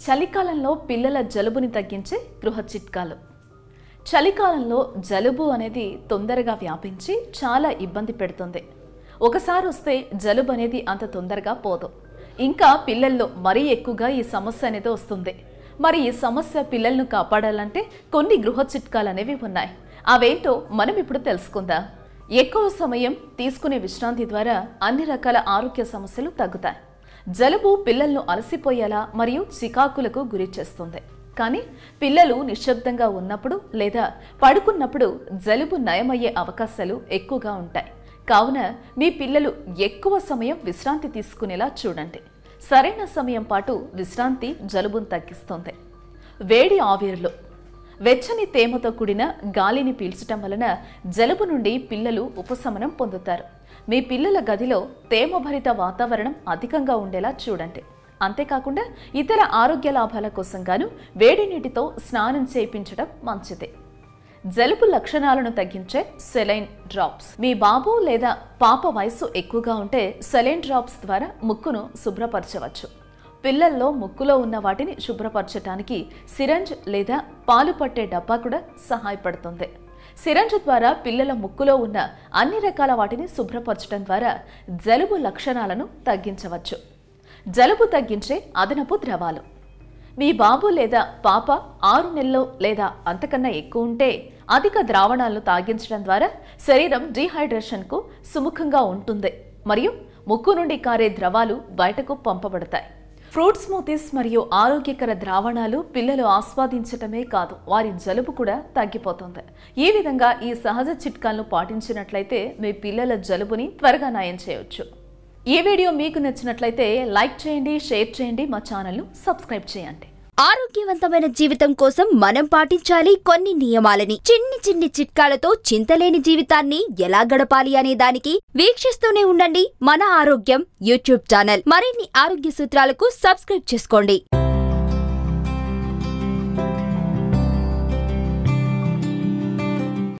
చలికాలంలో పిల్లల జలుబుని తగ్గించే గృహ చిట్కాలు చలికాలంలో జలుబు అనేది తొందరగా వ్యాపించి చాలా ఇబ్బంది పెడుతుంది ఒకసారి వస్తే జలుబు అనేది అంత తొందరగా పోదు ఇంకా పిల్లల్లో మరీ ఎక్కువగా ఈ సమస్య అనేది వస్తుంది మరి ఈ సమస్య పిల్లలను కాపాడాలంటే కొన్ని గృహ చిట్కాలు అనేవి ఉన్నాయి అవేంటో మనం ఇప్పుడు తెలుసుకుందాం ఎక్కువ సమయం తీసుకునే విశ్రాంతి ద్వారా అన్ని రకాల ఆరోగ్య సమస్యలు తగ్గుతాయి జలుబు పిల్లలను అలసిపోయేలా మరియు చికాకులకు గురి చేస్తుంది కానీ పిల్లలు నిశ్శబ్దంగా ఉన్నప్పుడు లేదా పడుకున్నప్పుడు జలుబు నయమయ్యే అవకాశాలు ఎక్కువగా ఉంటాయి కావున మీ పిల్లలు ఎక్కువ సమయం విశ్రాంతి తీసుకునేలా చూడండి సరైన సమయం పాటు విశ్రాంతి జలుబును తగ్గిస్తుంది వేడి ఆవిరిలో వెచ్చని తేమతో కూడిన గాలిని పీల్చటం వలన జలుబు నుండి పిల్లలు ఉపశమనం పొందుతారు మీ పిల్లల గదిలో తేమభరిత వాతావరణం అధికంగా ఉండేలా చూడండి అంతేకాకుండా ఇతర ఆరోగ్య లాభాల కోసం గాను వేడి నీటితో స్నానం చేయించడం మంచిది జలుబు లక్షణాలను తగ్గించే సెలైన్ డ్రాప్స్ మీ బాబు లేదా పాప వయసు ఎక్కువగా ఉంటే సెలైన్ డ్రాప్స్ ద్వారా ముక్కును శుభ్రపరచవచ్చు పిల్లల్లో ముక్కులో ఉన్న వాటిని శుభ్రపరచడానికి సిరంజ్ లేదా పాలు పట్టే డబ్బా కూడా సహాయపడుతుంది సిరంజ్ ద్వారా పిల్లల ముక్కులో ఉన్న అన్ని రకాల వాటిని శుభ్రపరచడం ద్వారా జలుబు లక్షణాలను తగ్గించవచ్చు జలుబు తగ్గించే అదనపు ద్రవాలు మీ బాబు లేదా పాప ఆరు నెలలు లేదా అంతకన్నా ఎక్కువ ఉంటే అధిక ద్రావణాలను తాగించడం ద్వారా శరీరం డీహైడ్రేషన్కు సుముఖంగా ఉంటుంది మరియు ముక్కు నుండి కారే ద్రవాలు బయటకు పంపబడతాయి ఫ్రూట్ స్మూతీస్ మరియు ఆరోగ్యకర ద్రావణాలు పిల్లలు ఆస్వాదించటమే కాదు వారి జలుబు కూడా తగ్గిపోతుంది ఈ విధంగా ఈ సహజ చిట్కాలను పాటించినట్లయితే మీ పిల్లల జలుబుని త్వరగా నయం చేయొచ్చు ఈ వీడియో మీకు నచ్చినట్లయితే లైక్ చేయండి షేర్ చేయండి మా ఛానల్ను సబ్స్క్రైబ్ చేయండి ఆరోగ్యవంతమైన జీవితం కోసం మనం పాటించాలి కొన్ని నియమాలని చిన్ని చిన్ని చిట్కాలతో చింతలేని జీవితాన్ని ఎలా గడపాలి అనే దానికి వీక్షిస్తూనే ఉండండి మన ఆరోగ్యం యూట్యూబ్ ఛానల్ మరిన్ని ఆరోగ్య సూత్రాలకు సబ్స్క్రైబ్ చేసుకోండి